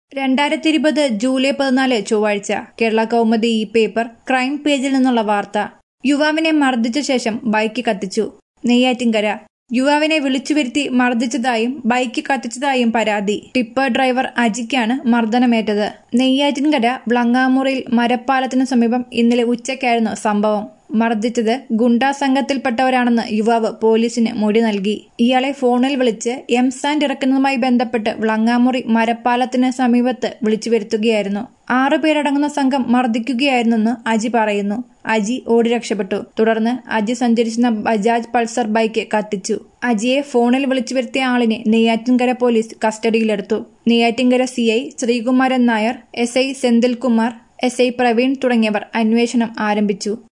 രണ്ടായിരത്തി ഇരുപത് ജൂലൈ പതിനാല് ചൊവ്വാഴ്ച കേരള കൗമുദി ഈ പേപ്പർ ക്രൈം പേജിൽ നിന്നുള്ള വാർത്ത യുവാവിനെ മർദ്ദിച്ച ശേഷം ബൈക്ക് കത്തിച്ചു നെയ്യാറ്റിൻകര യുവാവിനെ വിളിച്ചു വരുത്തി മർദ്ദിച്ചതായും ബൈക്ക് കത്തിച്ചതായും പരാതി ടിപ്പർ ഡ്രൈവർ അജിക്കാണ് മർദ്ദനമേറ്റത് നെയ്യാറ്റിൻകര വ്ളങ്ങാമുറിയിൽ മരപ്പാലത്തിനു സമീപം ഇന്നലെ ഉച്ചയ്ക്കായിരുന്നു സംഭവം മർദ്ദിച്ചത് ഗുണ്ടാ സംഘത്തിൽപ്പെട്ടവരാണെന്ന് യുവാവ് പോലീസിന് മൊഴി നൽകി ഇയാളെ ഫോണിൽ വിളിച്ച് എം സാൻഡ് ഇറക്കുന്നതുമായി ബന്ധപ്പെട്ട് വ്ളങ്ങാമുറി മരപ്പാലത്തിന് സമീപത്ത് വിളിച്ചു വരുത്തുകയായിരുന്നു ആറുപേരടങ്ങുന്ന സംഘം മർദ്ദിക്കുകയായിരുന്നെന്ന് അജി പറയുന്നു അജി ഓടി രക്ഷപ്പെട്ടു തുടർന്ന് അജി സഞ്ചരിച്ചിരുന്ന ബജാജ് പൾസർ ബൈക്ക് കത്തിച്ചു അജിയെ ഫോണിൽ വിളിച്ചു വരുത്തിയ ആളിനെ നെയ്യാറ്റിൻകര പോലീസ് കസ്റ്റഡിയിലെടുത്തു Neyyattinkara C I Sreekumaran Nair S I Senthilkumar S I Praveen തുടങ്ങിയവർ അന്വേഷണം ആരംഭിച്ചു